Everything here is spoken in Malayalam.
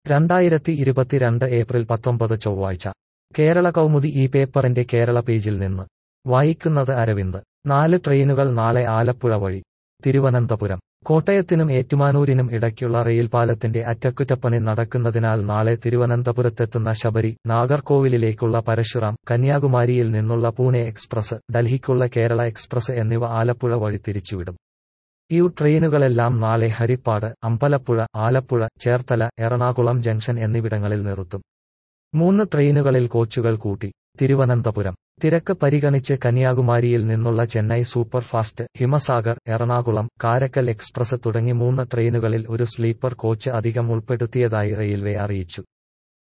രണ്ടായിരത്തി ഇരുപത്തിരണ്ട് ഏപ്രിൽ പത്തൊമ്പത് ചൊവ്വാഴ്ച കേരള കൗമുദി ഈ പേപ്പറിന്റെ കേരള പേജിൽ നിന്ന് വായിക്കുന്നത് അരവിന്ദ് നാല് ട്രെയിനുകൾ നാളെ ആലപ്പുഴ വഴി തിരുവനന്തപുരം കോട്ടയത്തിനും ഏറ്റുമാനൂരിനും ഇടയ്ക്കുള്ള റെയിൽപാലത്തിന്റെ അറ്റകുറ്റപ്പണി നടക്കുന്നതിനാൽ നാളെ തിരുവനന്തപുരത്തെത്തുന്ന ശബരി നാഗർകോവിലിലേക്കുള്ള പരശുറാം കന്യാകുമാരിയിൽ നിന്നുള്ള പൂനെ എക്സ്പ്രസ് ഡൽഹിക്കുള്ള കേരള എക്സ്പ്രസ് എന്നിവ ആലപ്പുഴ വഴി തിരിച്ചുവിടും ഈ ട്രെയിനുകളെല്ലാം നാളെ ഹരിപ്പാട് അമ്പലപ്പുഴ ആലപ്പുഴ ചേർത്തല എറണാകുളം ജംഗ്ഷൻ എന്നിവിടങ്ങളിൽ നിർത്തും മൂന്ന് ട്രെയിനുകളിൽ കോച്ചുകൾ കൂട്ടി തിരുവനന്തപുരം തിരക്ക് പരിഗണിച്ച് കന്യാകുമാരിയിൽ നിന്നുള്ള Chennai super fast Himsagar Ernakulam Karaikal express തുടങ്ങി മൂന്ന് ട്രെയിനുകളിൽ ഒരു സ്ലീപ്പർ കോച്ച് അധികം ഉൾപ്പെടുത്തിയതായി റെയിൽവേ അറിയിച്ചു